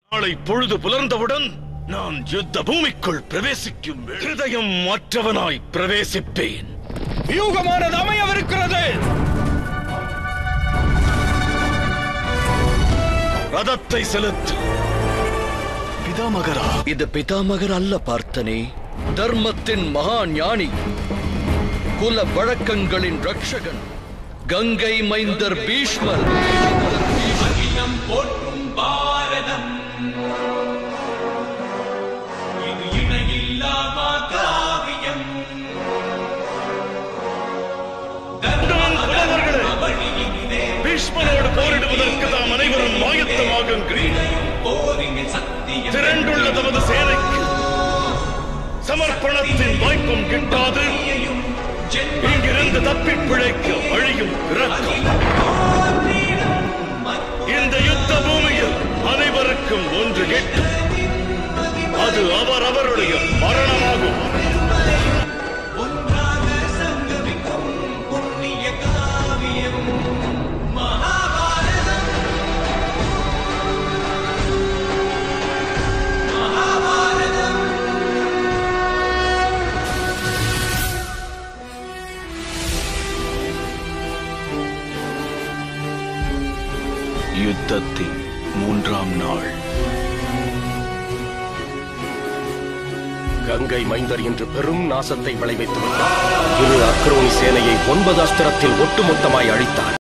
நாளை பொழுது புலர்ந்தவுடன் நான் யுத்த பூமிக்குள் பிரவேசிக்கும் வேளை ஹிருதயம் மற்றவனாய் பிரவேசிப்பேன் வியூகமானது அமையவிருக்கிறது ரதத்தை செலுத்து பிதாமகரா இது பிதாமகர் அல்ல பார்த்தனே தர்மத்தின் மகா ஞானி குல வழக்கங்களின் ரட்சகன் கங்கை மைந்தர் பீஷ்மர் அகிலம் போற்றும் பாரதம் இது இணையில்லா காவியம் நான் புலவர்களே, பீஷ்மனோடு போரிடுவதற்கு தாம் அனைவரும் ஆயத்தமாகுங்கள் போரின் சக்தியம் திரண்டுள்ள தமது சேனைக்கு சமர்ப்பணத்தின் வாய்ப்பும் கிட்டாது இங்கிருந்து தப்பிப் பிழைக்க வழியும் பிறக்கும் இந்த யுத்த பூமியில் அனைவருக்கும் ஒன்று கெட்டு அது அவர் அவருடைய மரணமாகும் ஒன்றாக சங்கமிக்கும் புண்ணிய காவியம் மகாபாரதம் மகாபாரதம் யுத்தத்தின் மூன்றாம் நாள் கங்கை மைந்தர் இன்று பெரும் நாசத்தை விளைவித்து விட்டார் இரு அக்ரோனி சேனையை ஒன்பது அஸ்திரத்தில் ஒட்டுமொத்தமாய் அழித்தார்